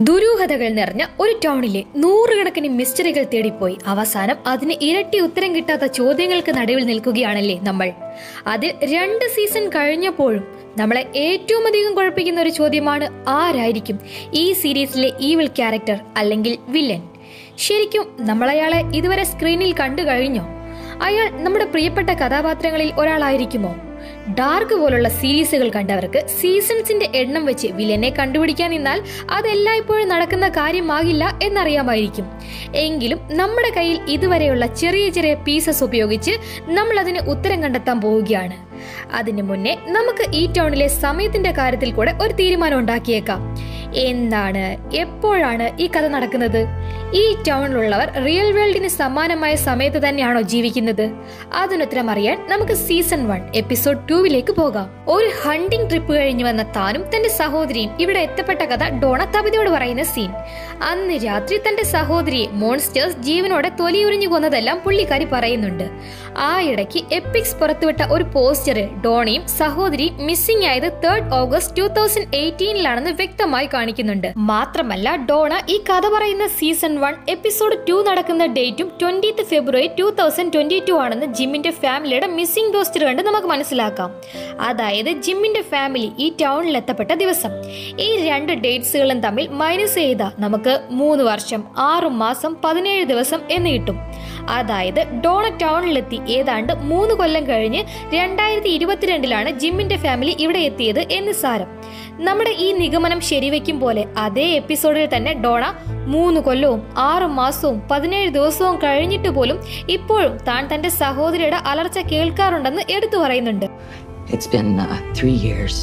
ദുരൂഹതകൾ നിറഞ്ഞ ഒരു ടൗണിലെ നൂറുകണക്കിന് മിസ്റ്ററികൾ തേടിപ്പോയി അവസാനം അതിന് ഇരട്ടി ഉത്തരം കിട്ടാത്ത ചോദ്യങ്ങൾക്ക് നടുവിൽ നിൽക്കുകയാണല്ലേ നമ്മൾ അതിൽ രണ്ട് സീസൺ കഴിഞ്ഞപ്പോഴും നമ്മളെ ഏറ്റവും അധികം കുഴപ്പിക്കുന്ന ഒരു ചോദ്യമാണ് ആരായിരിക്കും ഈ സീരീസിലെ ഈവിൾ ക്യാരക്ടർ അല്ലെങ്കിൽ വില്ലൻ ശരിക്കും നമ്മളയാളെ ഇതുവരെ സ്ക്രീനിൽ കണ്ടു കഴിഞ്ഞോ അയാൾ നമ്മുടെ പ്രിയപ്പെട്ട കഥാപാത്രങ്ങളിൽ ഒരാളായിരിക്കുമോ ഡാർക്ക് പോലുള്ള സീരീസുകൾ കണ്ടവർക്ക് സീസൺസിന്റെ എണ്ണം വെച്ച് വില്ലനെ കണ്ടുപിടിക്കാൻ നിന്നാൽ അതെല്ലായ്പ്പോഴും നടക്കുന്ന കാര്യമാകില്ല എന്നറിയാമായിരിക്കും എങ്കിലും നമ്മുടെ കയ്യിൽ ഇതുവരെയുള്ള ചെറിയ ചെറിയ പീസസ് ഉപയോഗിച്ച് നമ്മൾ അതിന് ഉത്തരം കണ്ടെത്താൻ പോവുകയാണ് അതിനു മുന്നേ നമുക്ക് ഈ ടൗണിലെ സമയത്തിന്റെ കാര്യത്തിൽ കൂടെ ഒരു തീരുമാനം ഉണ്ടാക്കിയേക്കാം എന്താണ് എപ്പോഴാണ് ഈ കഥ നടക്കുന്നത് ഈ ടൗണിലുള്ളവർ റിയൽ വേൾഡിന് സമാനമായ സമയത്ത് തന്നെയാണോ ജീവിക്കുന്നത് അതിനുത്തരം അറിയാൻ നമുക്ക് സീസൺ വൺ എപ്പിസോഡ് ടൂവിലേക്ക് പോകാം ഒരു ഹണ്ടിങ് ട്രിപ്പ് കഴിഞ്ഞു വന്ന താനും തന്റെ സഹോദരിയും ഇവിടെ എത്തപ്പെട്ട കഥ ഡോണ തപിതയോട് പറയുന്ന സീൻ അന്ന് രാത്രി തന്റെ സഹോദരിയെ മോൺസ്റ്റേഴ്സ് ജീവനോടെ തൊലിയുരിഞ്ഞു കൊന്നതെല്ലാം പുള്ളിക്കാരി പറയുന്നുണ്ട് ആ ഇടയ്ക്ക് എപ്പിക്സ് പുറത്തുവിട്ട ഒരു പോസ്റ്ററിൽ ഡോണയും സഹോദരിയും മിസ്സിംഗ് ആയത് തേർഡ് ഓഗസ്റ്റ് ടൂ തൗസൻഡ് എയ്റ്റീനിലാണെന്ന് വ്യക്തമായി കാണിക്കുന്നുണ്ട് മാത്രമല്ല ഡോണ ഈ കഥ പറയുന്ന സീസൺ വൺ എപ്പിസോഡ് ടു നടക്കുന്ന ഡേറ്റും twentieth February two thousand twenty two ആണെന്ന് ജിമ്മിന്റെ ഫാമിലിയുടെ മിസ്സിംഗ് പോസ്റ്റർ കണ്ട് നമുക്ക് മനസ്സിലാക്കാം അതായത് ജിമ്മിന്റെ ഫാമിലി ഈ ടൗണിൽ എത്തപ്പെട്ട ദിവസം ഈ രണ്ട് ഡേറ്റ്സുകളും തമ്മിൽ മൈനസ് ചെയ്താൽ നമുക്ക് മൂന്ന് വർഷം ആറു മാസം പതിനേഴ് ദിവസം എന്ന് കിട്ടും അതായത് ഡോണ ടൗണിലെത്തി ഏതാണ്ട് മൂന്ന് കൊല്ലം കഴിഞ്ഞ് രണ്ടായിരത്തി ഇരുപത്തിരണ്ടിലാണ് ജിമ്മിന്റെ ഫാമിലി ഇവിടെ എത്തിയത് എന്ന് സാരം നമ്മുടെ ഈ നിഗമനം ശരിവെക്കും പോലെ അതേ എപ്പിസോഡിൽ തന്നെ ഡോണ മൂന്ന് കൊല്ലവും ആറു മാസവും പതിനേഴ് ദിവസവും കഴിഞ്ഞിട്ട് പോലും ഇപ്പോഴും താൻ തന്റെ സഹോദരിയുടെ അലർച്ച കേൾക്കാറുണ്ടെന്ന് എടുത്തു പറയുന്നുണ്ട് It's been uh, three years,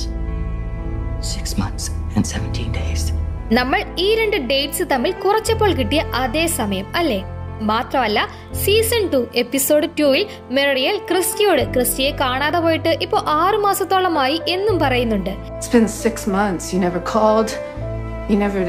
six months, and 17 days. നമ്മൾ ഈ രണ്ട് ഡേറ്റ്സ് തമ്മിൽ കുറച്ചപ്പോൾ കിട്ടിയ അതേ സമയം അല്ലേ മാത്രമല്ല സീസൺ ടു എപ്പിസോഡ് ടൂവിൽ മെറിയൽ ക്രിസ്റ്റിയോട് ക്രിസ്റ്റിയെ കാണാതെ പോയിട്ട് ഇപ്പോൾ ആറു മാസത്തോളമായി എന്നും പറയുന്നുണ്ട് It's been six months. You never called. You never.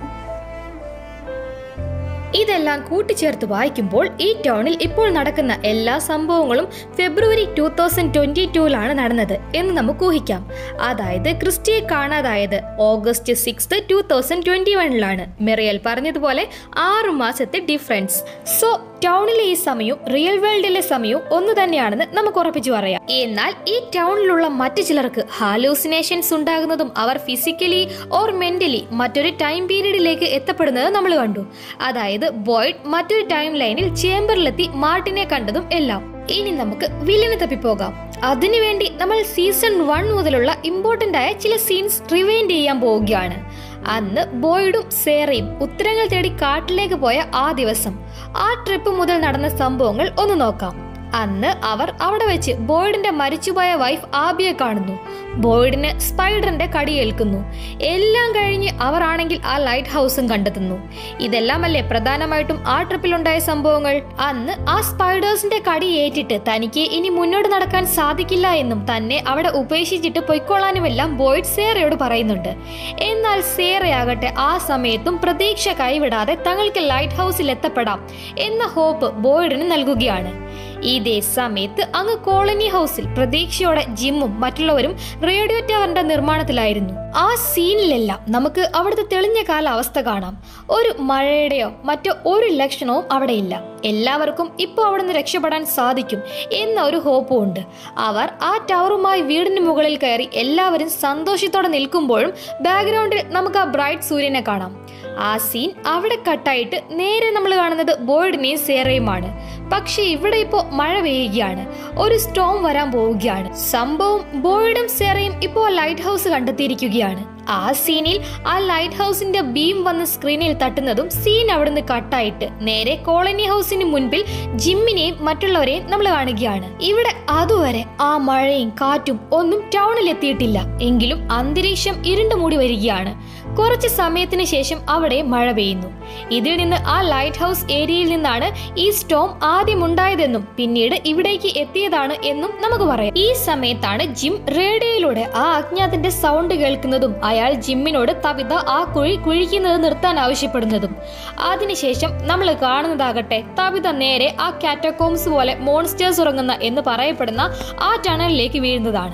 ഇതെല്ലാം കൂട്ടിച്ചേർത്ത് വായിക്കുമ്പോൾ ഈ ടൗണിൽ ഇപ്പോൾ നടക്കുന്ന എല്ലാ സംഭവങ്ങളും ഫെബ്രുവരി ടൂ തൗസൻഡ് ട്വന്റി ടൂവിലാണ് നടന്നത് എന്ന് നമുക്ക് ഊഹിക്കാം അതായത് ക്രിസ്റ്റിയെ കാണാതായത് August six two thousand twenty വണ്ണിലാണ് മെറിയൽ പറഞ്ഞതുപോലെ ആറു മാസത്തെ ഡിഫറൻസ് സോ ടൗണിലെ ഈ സമയവും റിയൽ വേൾഡിലെ സമയവും ഒന്ന് തന്നെയാണെന്ന് നമുക്ക് ഉറപ്പിച്ചു പറയാം എന്നാൽ ഈ ടൗണിലുള്ള മറ്റു ചിലർക്ക് ഹാലൂസിനേഷൻസ് ഉണ്ടാകുന്നതും അവർ ഫിസിക്കലി ഓർ മെന്റലി മറ്റൊരു ടൈം പീരീഡിലേക്ക് എത്തപ്പെടുന്നത് നമ്മൾ കണ്ടു അതായത് ബോയ്ഡ് മറ്റൊരു ടൈം ലൈനിൽ ചേംബറിലെത്തി മാർട്ടിനെ കണ്ടതും എല്ലാം ഇനി നമുക്ക് വില്ലനെ തപ്പിപ്പോകാം അതിനുവേണ്ടി നമ്മൾ സീസൺ വൺ മുതലുള്ള ഇമ്പോർട്ടന്റ് ആയ ചില സീൻസ് റിവൈൻഡ് ചെയ്യാൻ പോവുകയാണ് അന്ന് ബോയ്ഡും സേറയും ഉത്തരങ്ങൾ തേടി കാട്ടിലേക്ക് പോയ ആ ദിവസം ആ ട്രിപ്പ് മുതൽ നടന്ന സംഭവങ്ങൾ ഒന്ന് നോക്കാം അന്ന് അവർ അവിടെ വെച്ച് ബോയ്ഡിന്റെ മരിച്ചുപോയ വൈഫ് ആബിയെ കാണുന്നു ബോയ്ഡിന് സ്പൈഡറിന്റെ കടിയേൽക്കുന്നു എല്ലാം കഴിഞ്ഞ് അവർ ആണെങ്കിൽ ആ ലൈറ്റ് ഹൗസും കണ്ടെത്തുന്നു ഇതെല്ലാമല്ലേ പ്രധാനമായിട്ടും ആ ട്രിപ്പിലുണ്ടായ സംഭവങ്ങൾ അന്ന് ആ സ്പൈഡേഴ്സിന്റെ കടി ഏറ്റിട്ട് തനിക്ക് ഇനി മുന്നോട്ട് നടക്കാൻ സാധിക്കില്ല എന്നും തന്നെ അവിടെ ഉപേക്ഷിച്ചിട്ട് പൊയ്ക്കൊള്ളാനുമെല്ലാം ബോയ്ഡ് സേറയോട് പറയുന്നുണ്ട് എന്നാൽ സേറയാകട്ടെ ആ സമയത്തും പ്രതീക്ഷ കൈവിടാതെ തങ്ങൾക്ക് ലൈറ്റ് ഹൗസിൽ എത്തപ്പെടാം എന്ന ഹോപ്പ് ബോയ്ഡിന് നൽകുകയാണ് ഇതേ സമയത്ത് അങ്ങ് കോളനി ഹൗസിൽ പ്രതീക്ഷയോടെ ജിമ്മും മറ്റുള്ളവരും റേഡിയോ ടവറിന്റെ നിർമ്മാണത്തിലായിരുന്നു ആ സീനിലെല്ലാം നമുക്ക് അവിടുത്തെ തെളിഞ്ഞ കാലാവസ്ഥ കാണാം ഒരു മഴയുടെയോ മറ്റോ ഒരു ലക്ഷണവും അവിടെയില്ല എല്ലാവർക്കും ഇപ്പോൾ അവിടുന്ന് രക്ഷപ്പെടാൻ സാധിക്കും എന്ന ഒരു ഹോപ്പും ഉണ്ട് അവർ ആ ടവറുമായി വീടിന് മുകളിൽ കയറി എല്ലാവരും സന്തോഷത്തോടെ നിൽക്കുമ്പോഴും ബാക്ക്ഗ്രൗണ്ടിൽ നമുക്ക് ആ ബ്രൈറ്റ് സൂര്യനെ കാണാം ആ സീൻ അവിടെ കട്ടായിട്ട് നേരെ നമ്മൾ കാണുന്നത് ബോയ്ഡിനെയും സേറയുമാണ് പക്ഷെ ഇവിടെ ഇപ്പോ മഴ പെയ്യുകയാണ് ഒരു സ്റ്റോം വരാൻ പോവുകയാണ് സംഭവം ബോയ്ഡും സേറയും ഇപ്പോൾ ലൈറ്റ് ഹൗസ് കണ്ടെത്തിയിരിക്കുകയാണ് ആ സീനിൽ ആ ലൈറ്റ് ഹൗസിന്റെ ബീം വന്ന് സ്ക്രീനിൽ തട്ടുന്നതും സീൻ അവിടുന്ന് കട്ടായിട്ട് നേരെ കോളനി ഹൗസിന് മുൻപിൽ ജിമ്മിനെയും മറ്റുള്ളവരെയും നമ്മൾ കാണുകയാണ് ഇവിടെ അതുവരെ ആ മഴയും കാറ്റും ഒന്നും ടൗണിൽ എത്തിയിട്ടില്ല എങ്കിലും അന്തരീക്ഷം ഇരുണ്ടു മൂടി വരികയാണ് കുറച്ച് സമയത്തിന് ശേഷം അവിടെ മഴ പെയ്യുന്നു ഇതിൽ നിന്ന് ആ ലൈറ്റ് ഹൗസ് ഏരിയയിൽ നിന്നാണ് ഈ സ്റ്റോം ആദ്യം ഉണ്ടായതെന്നും പിന്നീട് ഇവിടേക്ക് എത്തിയതാണ് എന്നും നമുക്ക് പറയാം ഈ സമയത്താണ് ജിം റേഡിയോയിലൂടെ ആ അജ്ഞാതന്റെ സൗണ്ട് കേൾക്കുന്നതും അയാൾ ജിമ്മിനോട് തവിത ആ കുഴി കുഴിക്കുന്നത് നിർത്താൻ ആവശ്യപ്പെടുന്നതും അതിനുശേഷം നമ്മൾ കാണുന്നതാകട്ടെ തവിത നേരെ ആ കാറ്റക്കോംസ് പോലെ മോൺസ്റ്റേഴ്സ് ഉറങ്ങുന്ന എന്ന് പറയപ്പെടുന്ന ആ ടണലിലേക്ക് വീഴുന്നതാണ്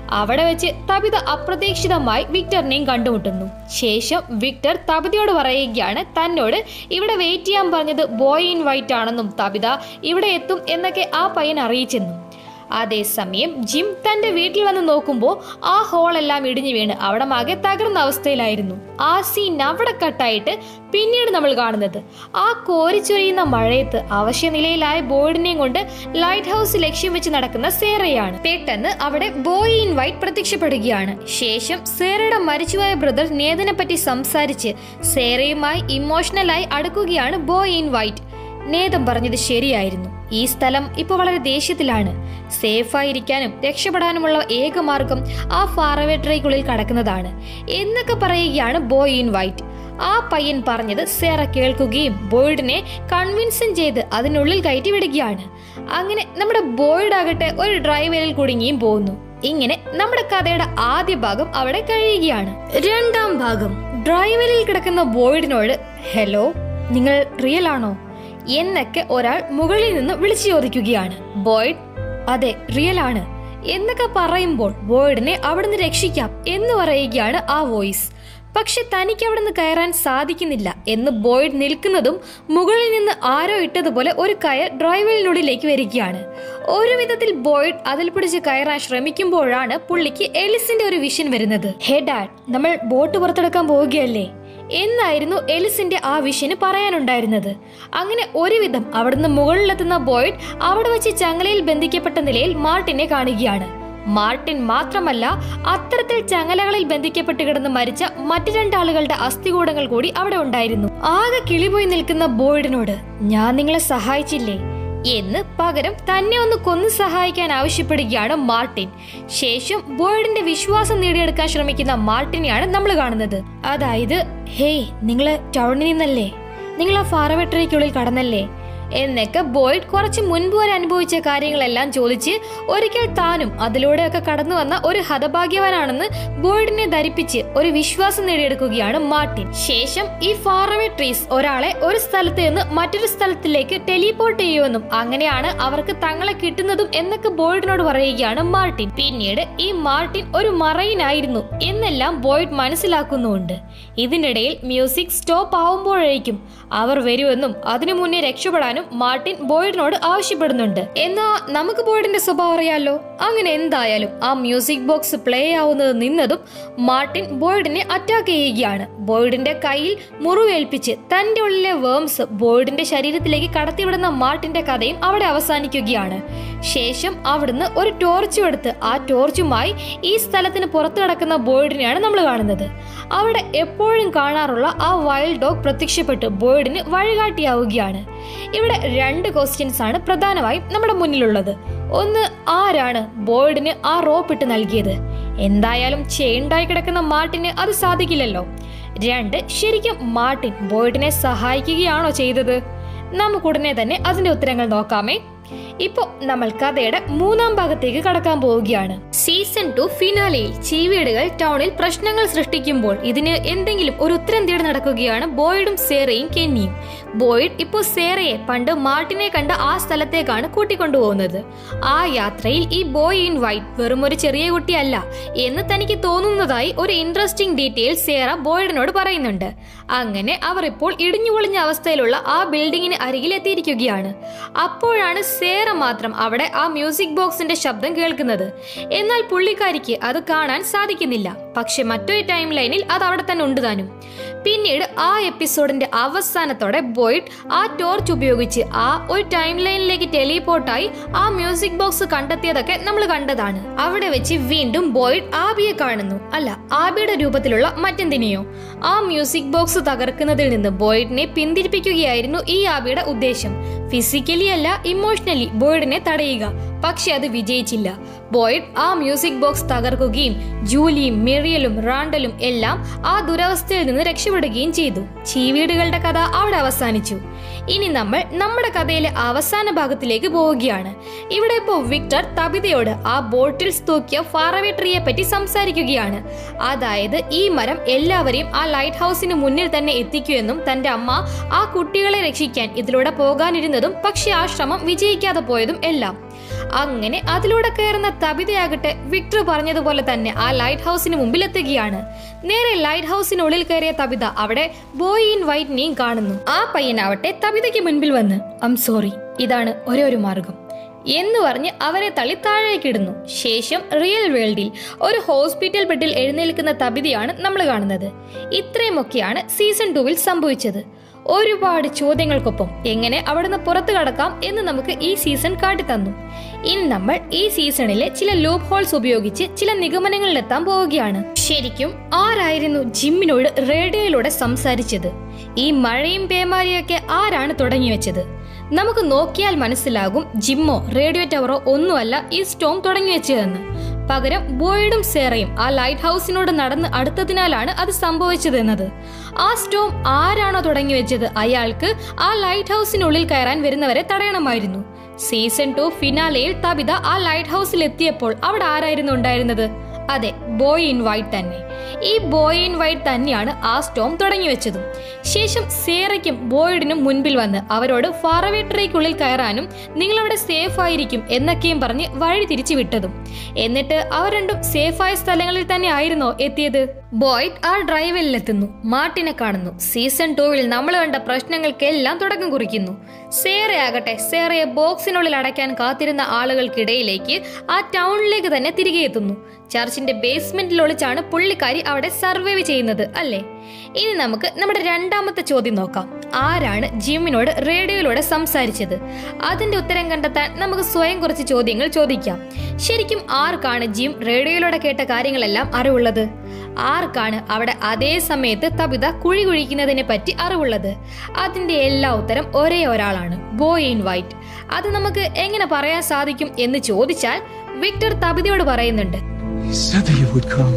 അവിടെ വെച്ച് തബിത അപ്രതീക്ഷിതമായി വിക്ടറിനെയും കണ്ടുമുട്ടുന്നു ശേഷം വിക്ടർ തബിതയോട് പറയുകയാണ് തന്നോട് ഇവിടെ വെയിറ്റ് ചെയ്യാൻ പറഞ്ഞത് ബോയ് ഇൻ വൈറ്റ് ആണെന്നും തബിത ഇവിടെ എത്തും എന്നൊക്കെ ആ പയ്യൻ അറിയിച്ചെന്നും അതേസമയം ജിം തന്റെ വീട്ടിൽ വന്ന് നോക്കുമ്പോൾ ആ ഹോളെല്ലാം ഇടിഞ്ഞു വീണ് അവിടെ ആകെ തകർന്ന അവസ്ഥയിലായിരുന്നു ആ സീൻ അവിടെ കട്ടായിട്ട് പിന്നീട് നമ്മൾ കാണുന്നത് ആ കോരിച്ചൊരിയുന്ന മഴയത്ത് അവശ്യനിലയിലായ ബോർഡിനെയും കൊണ്ട് ലൈറ്റ് ഹൗസ് ലക്ഷ്യം വെച്ച് നടക്കുന്ന സേറയാണ് പെട്ടെന്ന് അവിടെ ബോയ് ഇൻ വൈറ്റ് പ്രത്യക്ഷപ്പെടുകയാണ് ശേഷം സേറയുടെ മരിച്ചുപോയ ബ്രദർ നേതനെ പറ്റി സംസാരിച്ച് സേറയുമായി ഇമോഷണലായി അടുക്കുകയാണ് ബോയ് ഇൻ വൈറ്റ് നേതം പറഞ്ഞത് ശരിയായിരുന്നു ഈ സ്ഥലം ഇപ്പോൾ വളരെ ദേഷ്യത്തിലാണ് സേഫായിരിക്കാനും രക്ഷപ്പെടാനുമുള്ള ഏക മാർഗം ആ ഫാറവേ ട്രേക്കുള്ളിൽ കടക്കുന്നതാണ് എന്നൊക്കെ പറയുകയാണ് ബോയ് ഇൻ വൈറ്റ് ആ പയ്യൻ പറഞ്ഞത് സേറ കേൾക്കുകയും ബോയ്ഡിനെ കൺവിൻസും ചെയ്ത് അതിനുള്ളിൽ കയറ്റി വിടുകയാണ് അങ്ങനെ നമ്മുടെ ബോയ്ഡ് ആകട്ടെ ഒരു ഡ്രൈവേലിൽ കുടുങ്ങിയും പോകുന്നു ഇങ്ങനെ നമ്മുടെ കഥയുടെ ആദ്യ ഭാഗം അവിടെ കഴിയുകയാണ് രണ്ടാം ഭാഗം ഡ്രൈവറിൽ കിടക്കുന്ന ബോയ്ഡിനോട് ഹലോ നിങ്ങൾ റിയൽ ആണോ എന്നൊക്കെ ഒരാൾ മുകളിൽ നിന്ന് വിളിച്ചു ചോദിക്കുകയാണ് ബോയ്ഡ് അതെ റിയൽ ആണ് എന്നൊക്കെ പറയുമ്പോൾ ബോയ്ഡിനെ അവിടുന്ന് രക്ഷിക്കാം എന്ന് പറയുകയാണ് ആ വോയിസ് പക്ഷെ തനിക്ക് അവിടുന്ന് കയറാൻ സാധിക്കുന്നില്ല എന്ന് ബോയ്ഡ് നിൽക്കുന്നതും മുകളിൽ നിന്ന് ആരോ ഇട്ടതുപോലെ ഒരു കയർ ഡ്രൈവറിനുള്ളിലേക്ക് വരികയാണ് ഒരു വിധത്തിൽ ബോയ്ഡ് അതിൽ പിടിച്ച് കയറാൻ ശ്രമിക്കുമ്പോഴാണ് പുള്ളിക്ക് എലിസിന്റെ ഒരു വിഷൻ വരുന്നത് ഹേ ഡാഡ് നമ്മൾ ബോട്ട് പുറത്തെടുക്കാൻ പോവുകയല്ലേ എന്നായിരുന്നു എലിസിന്റെ ആ വിഷന് പറയാനുണ്ടായിരുന്നത് അങ്ങനെ ഒരുവിധം അവിടുന്ന് മുകളിലെത്തുന്ന ബോയ്ഡ് അവിടെ വെച്ച് ചങ്ങലയിൽ ബന്ധിക്കപ്പെട്ട നിലയിൽ മാർട്ടിനെ കാണുകയാണ് മാർട്ടിൻ മാത്രമല്ല അത്തരത്തിൽ ചങ്ങലകളിൽ ബന്ധിക്കപ്പെട്ട് കിടന്ന് മരിച്ച മറ്റു രണ്ടാളുകളുടെ അസ്ഥികൂടങ്ങൾ കൂടി അവിടെ ഉണ്ടായിരുന്നു ആകെ കിളിപോയി നിൽക്കുന്ന ബോയ്ഡിനോട് ഞാൻ നിങ്ങളെ സഹായിച്ചില്ലേ എന്ന് പകരം തന്നെ ഒന്ന് കൊന്നു സഹായിക്കാൻ ആവശ്യപ്പെടുകയാണ് മാർട്ടിൻ ശേഷം ബോയ്ഡിന്റെ വിശ്വാസം നേടിയെടുക്കാൻ ശ്രമിക്കുന്ന മാർട്ടിനെയാണ് നമ്മൾ കാണുന്നത് അതായത് ഹേയ് നിങ്ങള് ടൗണിൽ നിന്നല്ലേ നിങ്ങൾ ആ ഫാറവെട്ടറിക്കുള്ളിൽ കടന്നല്ലേ എന്നൊക്കെ ബോയ്ഡ് കുറച്ച് മുൻപ് വരെ അനുഭവിച്ച കാര്യങ്ങളെല്ലാം ചോദിച്ച് ഒരിക്കൽ താനും അതിലൂടെയൊക്കെ കടന്നു വന്ന ഒരു ഹതഭാഗ്യവാനാണെന്ന് ബോയ്ഡിനെ ധരിപ്പിച്ച് ഒരു വിശ്വാസം നേടിയെടുക്കുകയാണ് മാർട്ടിൻ ശേഷം ഈ ഫാറവേ ട്രീസ് ഒരാളെ ഒരു സ്ഥലത്ത് നിന്ന് മറ്റൊരു സ്ഥലത്തിലേക്ക് ടെലിപോർട്ട് ചെയ്യുമെന്നും അങ്ങനെയാണ് അവർക്ക് തങ്ങളെ കിട്ടുന്നതും എന്നൊക്കെ ബോയ്ഡിനോട് പറയുകയാണ് മാർട്ടിൻ പിന്നീട് ഈ മാർട്ടിൻ ഒരു മറയിനായിരുന്നു എന്നെല്ലാം ബോയ്ഡ് മനസ്സിലാക്കുന്നുമുണ്ട് ഇതിനിടയിൽ മ്യൂസിക് സ്റ്റോപ്പ് ആവുമ്പോഴേക്കും അവർ വരുമെന്നും അതിനു മുന്നേ രക്ഷപ്പെടാനും മാർട്ടിൻ ബോയ്ഡിനോട് ആവശ്യപ്പെടുന്നുണ്ട് എന്നാ നമുക്ക് ബോയ്ഡിന്റെ സ്വഭാവം അറിയാലോ അങ്ങനെ എന്തായാലും ആ മ്യൂസിക് ബോക്സ് പ്ലേ ആവുന്നത് നിന്നതും മാർട്ടിൻ ബോയ്ഡിനെ അറ്റാക്ക് ചെയ്യുകയാണ് ബോയ്ഡിന്റെ കയ്യിൽ മുറിവേൽപ്പിച്ച് തന്റെ ഉള്ളിലെ വേംസ് ബോയ്ഡിന്റെ ശരീരത്തിലേക്ക് കടത്തിവിടുന്ന മാർട്ടിന്റെ കഥയും അവിടെ അവസാനിക്കുകയാണ് ശേഷം അവിടുന്ന് ഒരു ടോർച്ചും എടുത്ത് ആ ടോർച്ചുമായി ഈ സ്ഥലത്തിന് പുറത്തു കിടക്കുന്ന ബോയ്ഡിനെയാണ് നമ്മൾ കാണുന്നത് അവിടെ എപ്പോഴും കാണാറുള്ള ആ വൈൽഡ് ഡോഗ് പ്രത്യക്ഷപ്പെട്ട് ബോയ്ഡിന് വഴികാട്ടിയാവുകയാണ് ഇവിടെ രണ്ട് ക്വസ്റ്റ്യൻസ് ആണ് പ്രധാനമായും നമ്മുടെ മുന്നിലുള്ളത് ഒന്ന് ആരാണ് ബോയ്ഡിന് ആ റോപ്പ് ഇട്ട് നൽകിയത് എന്തായാലും ചെയിൻഡായി കിടക്കുന്ന മാർട്ടിന് അത് സാധിക്കില്ലല്ലോ രണ്ട് ശരിക്കും മാർട്ടിൻ ബോയ്ഡിനെ സഹായിക്കുകയാണോ ചെയ്തത് നമുക്കുടനെ തന്നെ അതിന്റെ ഉത്തരങ്ങൾ നോക്കാമേ ഇപ്പോൾ നമ്മൾ കഥയുടെ മൂന്നാം ഭാഗത്തേക്ക് കടക്കാൻ പോവുകയാണ് സീസൺ ടു ഫിനാലയിൽ ചീവീടുകൾ ടൗണിൽ പ്രശ്നങ്ങൾ സൃഷ്ടിക്കുമ്പോൾ ഇതിന് എന്തെങ്കിലും ഒരു ഉത്തരം തേടി നടക്കുകയാണ് ബോയ്ഡും സേറയും കെന്നിയും ബോയ്ഡ് ഇപ്പോൾ സേറയെ പണ്ട് മാർട്ടിനെ കണ്ട ആ സ്ഥലത്തേക്കാണ് കൂട്ടിക്കൊണ്ടുപോകുന്നത് ആ യാത്രയിൽ ഈ ബോയ് ഇൻ വൈറ്റ് വെറും ഒരു ചെറിയ കുട്ടിയല്ല എന്ന് തനിക്ക് തോന്നുന്നതായി ഒരു ഇൻട്രസ്റ്റിംഗ് ഡീറ്റെയിൽ സേറ ബോയ്ഡിനോട് പറയുന്നുണ്ട് അങ്ങനെ അവർ ഇപ്പോൾ ഇടിഞ്ഞു പൊളിഞ്ഞ അവസ്ഥയിലുള്ള ആ ബിൽഡിങ്ങിന് അരികിൽ എത്തിയിരിക്കുകയാണ് അപ്പോഴാണ് സേറ മാത്രം അവിടെ ആ മ്യൂസിക് ബോക്സിന്റെ ശബ്ദം കേൾക്കുന്നത് എന്നാൽ പുള്ളിക്കാരിക്ക് അത് കാണാൻ സാധിക്കുന്നില്ല പക്ഷെ മറ്റൊരു ടൈം ലൈനിൽ അത് അവിടെ തന്നെ ഉണ്ട് താനും പിന്നീട് ആ എപ്പിസോഡിന്റെ അവസാനത്തോടെ ബോയ്ഡ് ആ ടോർച്ച് ഉപയോഗിച്ച് ആ ഒരു ടൈം ലൈനിലേക്ക് ടെലിപോർട്ടായി ആ മ്യൂസിക് ബോക്സ് കണ്ടെത്തിയതൊക്കെ നമ്മൾ കണ്ടതാണ് അവിടെ വെച്ച് വീണ്ടും ബോയ്ഡ് ആബിയെ കാണുന്നു അല്ല ആബിയുടെ രൂപത്തിലുള്ള മറ്റെന്തിനെയോ ആ മ്യൂസിക് ബോക്സ് തകർക്കുന്നതിൽ നിന്ന് ബോയ്ഡിനെ പിന്തിരിപ്പിക്കുകയായിരുന്നു ഈ ആബിയുടെ ഉദ്ദേശം ഫിസിക്കലി അല്ല ഇമോഷണലി ബോയ്ഡിനെ തടയുക പക്ഷെ അത് വിജയിച്ചില്ല ബോയ്ഡ് ആ മ്യൂസിക് ബോക്സ് തകർക്കുകയും ജൂലിയും മിറിയലും റാണ്ടലും എല്ലാം ആ ദുരവസ്ഥയിൽ നിന്ന് രക്ഷപ്പെടുകയും ചെയ്തു ചീവീടുകളുടെ കഥ അവിടെ അവസാനിച്ചു ഇനി നമ്മൾ നമ്മുടെ കഥയിലെ അവസാന ഭാഗത്തിലേക്ക് പോവുകയാണ് ഇവിടെ ഇപ്പോൾ വിക്ടർ തബിതയോട് ആ ബോട്ടിൽ തൂക്കിയ ഫാറവേ ട്രീയെ പറ്റി സംസാരിക്കുകയാണ് അതായത് ഈ മരം എല്ലാവരെയും ആ ലൈറ്റ് ഹൗസിന് മുന്നിൽ തന്നെ എത്തിക്കുമെന്നും തന്റെ അമ്മ ആ കുട്ടികളെ രക്ഷിക്കാൻ ഇതിലൂടെ പോകാനിരുന്നതും പക്ഷെ ആ ശ്രമം വിജയിക്കാതെ പോയതും എല്ലാം അങ്ങനെ അതിലൂടെ കയറുന്ന തബിതയാകട്ടെ വിക്ടർ പറഞ്ഞതുപോലെ തന്നെ ആ ലൈറ്റ് ഹൗസിന് മുമ്പിൽ എത്തുകയാണ് നേരെ ലൈറ്റ് ഹൗസിനുള്ളിൽ കയറിയ തബിത അവിടെ ബോയ് ഇൻ വൈറ്റിനെയും കാണുന്നു ആ പയ്യനാവട്ടെ തബിതയ്ക്ക് മുൻപിൽ വന്ന് ഐം സോറി ഇതാണ് ഒരേ ഒരു മാർഗം എന്ന് പറഞ്ഞ് അവരെ തള്ളി താഴേക്കിടുന്നു ശേഷം റിയൽ വേൾഡിൽ ഒരു ഹോസ്പിറ്റൽ ബെഡിൽ എഴുന്നേൽക്കുന്ന തബിതയാണ് നമ്മൾ കാണുന്നത് ഇത്രയുമൊക്കെയാണ് സീസൺ ടൂവിൽ സംഭവിച്ചത് ഒരുപാട് ചോദ്യങ്ങൾക്കൊപ്പം എങ്ങനെ അവിടുന്ന് പുറത്തു കടക്കാം എന്ന് നമുക്ക് ഈ സീസൺ കാട്ടിത്തന്നു ഇനി നമ്മൾ ഈ സീസണിലെ ചില ലൂപ്പ് ഹോൾസ് ഉപയോഗിച്ച് ചില നിഗമനങ്ങളിലെത്താൻ പോവുകയാണ് ശരിക്കും ആരായിരുന്നു ജിമ്മിനോട് റേഡിയോയിലൂടെ സംസാരിച്ചത് ഈ മഴയും പേമാരിയൊക്കെ ആരാണ് തുടങ്ങി വെച്ചത് നമുക്ക് നോക്കിയാൽ മനസ്സിലാകും ജിമ്മോ റേഡിയോ ടവറോ ഒന്നുമല്ല ഈ സ്റ്റോം തുടങ്ങി വെച്ചതെന്ന് പകരം ബോയ്ഡും സേറയും ആ ലൈറ്റ് ഹൗസിനോട് നടന്ന് അടുത്തതിനാലാണ് അത് സംഭവിച്ചതെന്നത് ആ സ്റ്റോം ആരാണോ തുടങ്ങി വെച്ചത് അയാൾക്ക് ആ ലൈറ്റ് ഹൗസിനുള്ളിൽ കയറാൻ വരുന്നവരെ തടയണമായിരുന്നു സീസൺ ടു ഫിനാലയിൽ തബിത ആ ലൈറ്റ് ഹൗസിൽ എത്തിയപ്പോൾ അവിടെ ആരായിരുന്നു ഉണ്ടായിരുന്നത് അതെ ബോയ് ഇൻ വൈറ്റ് തന്നെ ഈ ബോയ് ഇൻ വൈറ്റ് തന്നെയാണ് ആ സ്റ്റോം തുടങ്ങി വെച്ചതും ശേഷം സേറയ്ക്കും ബോയ്ഡിനും മുൻപിൽ വന്ന് അവരോട് ഫാറവേട്ടറയ്ക്കുള്ളിൽ കയറാനും നിങ്ങളവിടെ സേഫ് ആയിരിക്കും എന്നൊക്കെയും പറഞ്ഞ് വഴി തിരിച്ചു വിട്ടതും എന്നിട്ട് അവർ രണ്ടും സേഫായ സ്ഥലങ്ങളിൽ തന്നെ ആയിരുന്നോ എത്തിയത് ബോയ്ഡ് ആ ഡ്രൈവിലെത്തുന്നു മാർട്ടിനെ കാണുന്നു സീസൺ ടൂവിൽ നമ്മൾ കണ്ട പ്രശ്നങ്ങൾക്കെല്ലാം തുടക്കം കുറിക്കുന്നു സേറയാകട്ടെ സേറയെ ബോക്സിനുള്ളിൽ അടയ്ക്കാൻ കാത്തിരുന്ന ആളുകൾക്കിടയിലേക്ക് ആ ടൗണിലേക്ക് തന്നെ തിരികെ എത്തുന്നു ചർച്ചിന്റെ ബേസ്മെന്റിൽ ഒളിച്ചാണ് പുള്ളിക്കാരി അവിടെ സർവൈവ് ചെയ്യുന്നത് അല്ലേ ഇനി നമുക്ക് നമ്മുടെ രണ്ടാമത്തെ ചോദ്യം നോക്കാം ആരാണ് ജിമ്മിനോട് റേഡിയോയിലൂടെ സംസാരിച്ചത് അതിന്റെ ഉത്തരം കണ്ടെത്താൻ നമുക്ക് സ്വയം കുറച്ച് ചോദ്യങ്ങൾ ചോദിക്കാം ശരിക്കും ആർക്കാണ് ജിം റേഡിയോയിലൂടെ കേട്ട കാര്യങ്ങളെല്ലാം അറിവുള്ളത് ആർക്കാണ് അവിടെ അതേ സമയത്ത് തബിത കുഴി കുഴിക്കുന്നതിനെ പറ്റി അറിവുള്ളത് അതിന്റെ എല്ലാ ഉത്തരം ഒരേ ഒരാളാണ് ബോയ് ഇൻ വൈറ്റ് അത് നമുക്ക് എങ്ങനെ പറയാൻ സാധിക്കും എന്ന് ചോദിച്ചാൽ വിക്ടർ തബിതയോട് പറയുന്നുണ്ട് He said that you would come.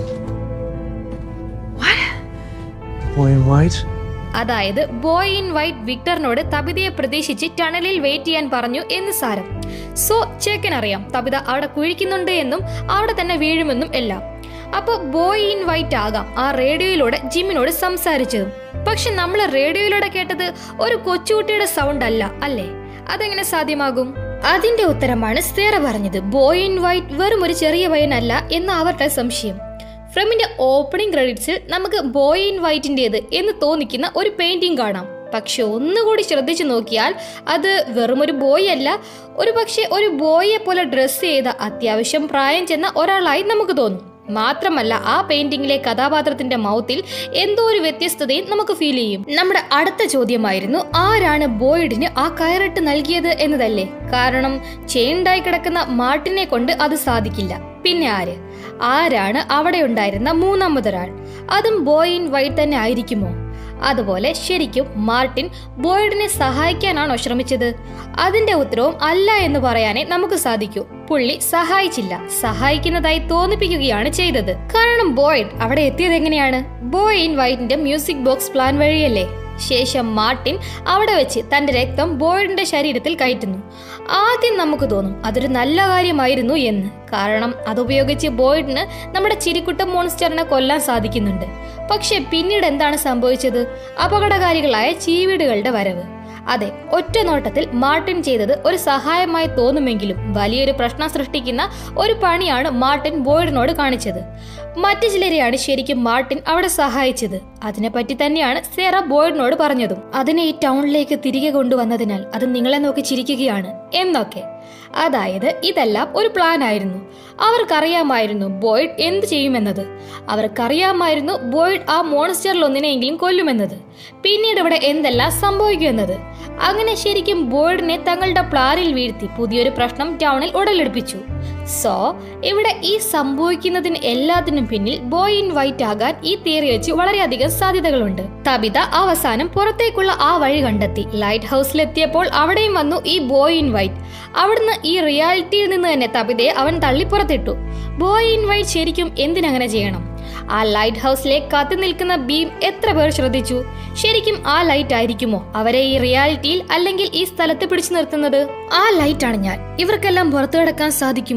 Boy in white? അതായത് ബോയ് ഇൻ വൈറ്റ് വിക്ടറിനോട് തബിതയെ പ്രതീക്ഷിച്ച് ടണലിൽ വെയിറ്റ് ചെയ്യാൻ പറഞ്ഞു എന്ന് സാരം സോ ചേക്കൻ അറിയാം തബിത അവിടെ കുഴിക്കുന്നുണ്ട് എന്നും അവിടെ തന്നെ വീഴുമെന്നും എല്ലാം അപ്പോൾ ബോയ് ഇൻ വൈറ്റ് ആകാം ആ റേഡിയോയിലൂടെ ജിമ്മിനോട് സംസാരിച്ചതും പക്ഷെ നമ്മൾ റേഡിയോയിലൂടെ കേട്ടത് ഒരു കൊച്ചുകുട്ടിയുടെ സൗണ്ട് അല്ല അല്ലേ അതെങ്ങനെ സാധ്യമാകും അതിന്റെ ഉത്തരമാണ് സേറ പറഞ്ഞത് ബോയ് ഇൻ വൈറ്റ് വെറും ഒരു ചെറിയ പയ്യനല്ല എന്ന് അവരുടെ സംശയം ഫ്രമിന്റെ ഓപ്പണിംഗ് ക്രെഡിറ്റ്സിൽ നമുക്ക് ബോയ് ഇൻ വൈറ്റിൻ്റെത് എന്ന് തോന്നിക്കുന്ന ഒരു പെയിന്റിംഗ് കാണാം പക്ഷെ ഒന്നുകൂടി ശ്രദ്ധിച്ചു നോക്കിയാൽ അത് വെറും ഒരു ബോയ് അല്ല ഒരു പക്ഷെ ഒരു ബോയെ പോലെ ഡ്രസ്സ് ചെയ്ത അത്യാവശ്യം പ്രായം ചെന്ന ഒരാളായി നമുക്ക് തോന്നും മാത്രമല്ല ആ പെയിന്റിംഗിലെ കഥാപാത്രത്തിന്റെ മൗത്തിൽ എന്തോ ഒരു വ്യത്യസ്തതയും നമുക്ക് ഫീൽ ചെയ്യും നമ്മുടെ അടുത്ത ചോദ്യമായിരുന്നു ആരാണ് ബോയ്ഡിന് ആ കയറിട്ട് നൽകിയത് എന്നതല്ലേ കാരണം ചെയിൻഡായി കിടക്കുന്ന മാർട്ടിനെ കൊണ്ട് അത് സാധിക്കില്ല പിന്നെ ആര് ആരാണ് അവിടെ ഉണ്ടായിരുന്ന മൂന്നാമതൊരാൾ അതും ബോയ് ഇൻ വൈറ്റ് തന്നെ ആയിരിക്കുമോ അതുപോലെ ശരിക്കും മാർട്ടിൻ ബോയ്ഡിനെ സഹായിക്കാനാണോ ശ്രമിച്ചത് അതിന്റെ ഉത്തരവും അല്ല എന്ന് പറയാനേ നമുക്ക് സാധിക്കൂ പുള്ളി സഹായിച്ചില്ല സഹായിക്കുന്നതായി തോന്നിപ്പിക്കുകയാണ് ചെയ്തത് കാരണം ബോയ്ഡ് അവിടെ എത്തിയത് എങ്ങനെയാണ് ബോയ് ഇൻ വൈറ്റിന്റെ മ്യൂസിക് ബോക്സ് പ്ലാൻ വഴിയല്ലേ ശേഷം മാർട്ടിൻ അവിടെ വെച്ച് തന്റെ രക്തം ബോയ്ഡിന്റെ ശരീരത്തിൽ കയറ്റുന്നു ആദ്യം നമുക്ക് തോന്നും അതൊരു നല്ല കാര്യമായിരുന്നു എന്ന് കാരണം അതുപയോഗിച്ച് ബോയ്ഡിന് നമ്മുടെ ചിരിക്കുട്ട മോൺസ്റ്ററിനെ കൊല്ലാൻ സാധിക്കുന്നുണ്ട് പക്ഷെ പിന്നീട് എന്താണ് സംഭവിച്ചത് അപകടകാരികളായ ചീവീടുകളുടെ വരവ് അതെ ഒറ്റ നോട്ടത്തിൽ മാർട്ടിൻ ചെയ്തത് ഒരു സഹായമായി തോന്നുമെങ്കിലും വലിയൊരു പ്രശ്നം സൃഷ്ടിക്കുന്ന ഒരു പണിയാണ് മാർട്ടിൻ ബോയ്ഡിനോട് കാണിച്ചത് മറ്റു ചിലരെയാണ് ശരിക്കും മാർട്ടിൻ അവിടെ സഹായിച്ചത് അതിനെപ്പറ്റി തന്നെയാണ് സേറ ബോയ്ഡിനോട് പറഞ്ഞതും അതിനെ ഈ ടൗണിലേക്ക് തിരികെ കൊണ്ടുവന്നതിനാൽ അത് നിങ്ങളെ നോക്കി ചിരിക്കുകയാണ് എന്നൊക്കെ അതായത് ഇതെല്ലാം ഒരു പ്ലാൻ ആയിരുന്നു അവർക്കറിയാമായിരുന്നു ബോയ്ഡ് എന്ത് ചെയ്യുമെന്നത് അവർക്കറിയാമായിരുന്നു ബോയ്ഡ് ആ മോൺസ്റ്ററിൽ ഒന്നിനെയെങ്കിലും കൊല്ലുമെന്നത് പിന്നീട് ഇവിടെ എന്തെല്ലാം സംഭവിക്കുമെന്നത് അങ്ങനെ ശരിക്കും ബോയ്ഡിനെ തങ്ങളുടെ പ്ലാനിൽ വീഴ്ത്തി പുതിയൊരു പ്രശ്നം ടൗണിൽ ഉടലെടുപ്പിച്ചു സോ ഇവിടെ ഈ സംഭവിക്കുന്നതിന് എല്ലാത്തിനും പിന്നിൽ ബോയ് ഇൻ വൈറ്റ് ആകാൻ ഈ തിയറി വെച്ച് വളരെയധികം സാധ്യതകളുണ്ട് തബിത അവസാനം പുറത്തേക്കുള്ള ആ വഴി കണ്ടെത്തി ലൈറ്റ് ഹൗസിലെത്തിയപ്പോൾ അവിടെയും വന്നു ഈ ബോയ് ഇൻ വൈറ്റ് അവിടുന്ന് ഈ റിയാലിറ്റിയിൽ നിന്ന് തന്നെ തബിതയെ അവൻ തള്ളിപ്പുറത്തിട്ടു ബോയ് ഇൻ വൈറ്റ് ശരിക്കും എന്തിനങ്ങനെ ചെയ്യണം ആ ലൈറ്റ് ഹൗസിലെ കത്തി നിൽക്കുന്ന ബീം എത്ര പേർ ശ്രദ്ധിച്ചു ശരിക്കും ആ ലൈറ്റ് ആയിരിക്കുമോ അവരെ ഈ റിയാലിറ്റിയിൽ അല്ലെങ്കിൽ ഈ സ്ഥലത്ത് പിടിച്ചു നിർത്തുന്നത് ആ ലൈറ്റ് ആണ് ഞാൻ ഇവർക്കെല്ലാം പുറത്തു കിടക്കാൻ സാധിക്കുമോ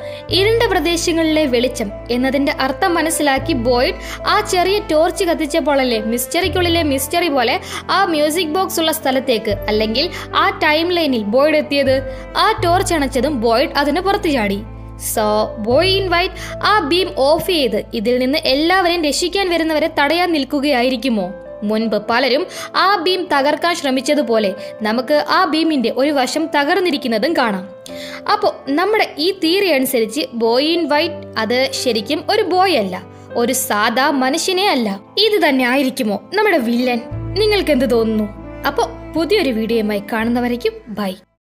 ഇരുണ്ട പ്രദേശങ്ങളിലെ വെളിച്ചം എന്നതിന്റെ അർത്ഥം മനസ്സിലാക്കി ബോയ്ഡ് ആ ചെറിയ ടോർച്ച് കത്തിച്ചപ്പോഴല്ലേ മിസ്റ്ററിക്കുള്ളിലെ മിസ്റ്ററി പോലെ ആ മ്യൂസിക് ബോക്സ് ഉള്ള സ്ഥലത്തേക്ക് അല്ലെങ്കിൽ ആ ടൈം ലൈനിൽ ബോയ്ഡ് എത്തിയത് ആ ടോർച്ച് അണച്ചതും ബോയ്ഡ് അതിന് പുറത്തു ചാടി സോ ബോയ് ഇൻ വൈറ്റ് ആ ബീം ഓഫ് ചെയ്ത് ഇതിൽ നിന്ന് എല്ലാവരെയും രക്ഷിക്കാൻ വരുന്നവരെ തടയാൻ നിൽക്കുകയായിരിക്കുമോ മുൻപ് പലരും ആ ബീം തകർക്കാൻ ശ്രമിച്ചതുപോലെ നമുക്ക് ആ ബീമിന്റെ ഒരു വശം തകർന്നിരിക്കുന്നതും കാണാം അപ്പോൾ നമ്മുടെ ഈ തിയറി അനുസരിച്ച് ബോയ് ഇൻ വൈറ്റ് അത് ശരിക്കും ഒരു ബോയ് അല്ല ഒരു സാധാ മനുഷ്യനെ അല്ല ഇത് തന്നെ ആയിരിക്കുമോ നമ്മുടെ വില്ലൻ നിങ്ങൾക്ക് എന്ത് തോന്നുന്നു അപ്പോൾ പുതിയൊരു വീഡിയോയുമായി കാണുന്നവരേക്കും ബൈ